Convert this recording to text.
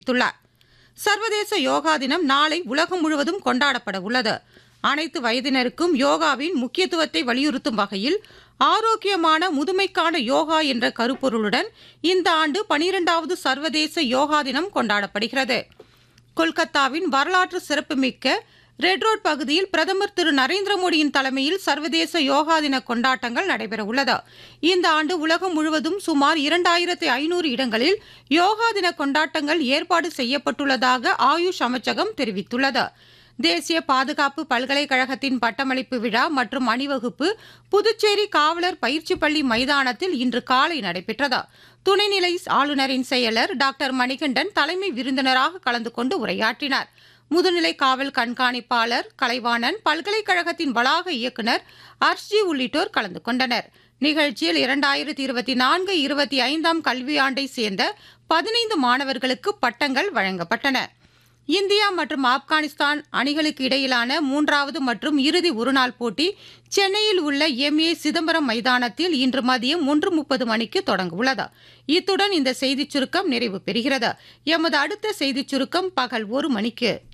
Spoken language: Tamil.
தெரிவித்துள்ளார் சர்வதேச யோகா தினம் நாளை உலகம் முழுவதும் கொண்டாடப்பட உள்ளது அனைத்து வயதினருக்கும் யோகாவின் முக்கியத்துவத்தை வலியுறுத்தும் வகையில் ஆரோக்கியமான முதுமைக்கான யோகா என்ற கருப்பொருளுடன் இந்த ஆண்டு பனிரெண்டாவது சர்வதேச யோகா தினம் கொண்டாடப்படுகிறது கொல்கத்தாவின் வரலாற்று சிறப்புமிக்க ரெட் ரோட் பகுதியில் பிரதமர் திரு நரேந்திர மோடியின் தலைமையில் சர்வதேச யோகா தின கொண்டாட்டங்கள் நடைபெற உள்ளது இந்த ஆண்டு உலகம் முழுவதும் சுமார் இரண்டாயிரத்தி ஐநூறு இடங்களில் யோகா தின கொண்டாட்டங்கள் ஏற்பாடு செய்யப்பட்டுள்ளதாக ஆயுஷ் அமைச்சகம் தெரிவித்துள்ளது தேசிய பாதுகாப்பு பல்கலைக்கழகத்தின் பட்டமளிப்பு விழா மற்றும் அணிவகுப்பு புதுச்சேரி காவலர் பயிற்சி பள்ளி மைதானத்தில் இன்று காலை நடைபெற்றது துணைநிலை ஆளுநரின் செயலர் டாக்டர் மணிகண்டன் தலைமை விருந்தினராக கலந்து கொண்டு உரையாற்றினார் முதுநிலை காவல் கண்காணிப்பாளர் கலைவாணன் பல்கலைக்கழகத்தின் வளாக இயக்குநர் அர்ஷ்ஜி உள்ளிட்டோர் கலந்து கொண்டனர் நிகழ்ச்சியில் இரண்டாயிரத்தி இருபத்தி நான்கு இருபத்தி ஐந்தாம் கல்வியாண்டை சேர்ந்த பதினைந்து மாணவர்களுக்கு பட்டங்கள் வழங்கப்பட்டன இந்தியா மற்றும் ஆப்கானிஸ்தான் அணிகளுக்கு இடையிலான மூன்றாவது மற்றும் இறுதி ஒருநாள் போட்டி சென்னையில் உள்ள எம்ஏ சிதம்பரம் மைதானத்தில் இன்று மதியம் ஒன்று முப்பது மணிக்கு தொடங்க உள்ளது இத்துடன் இந்த செய்திச் சுருக்கம் நிறைவு பெறுகிறது எமது அடுத்த செய்திச் சுருக்கம் பகல் ஒரு மணிக்கு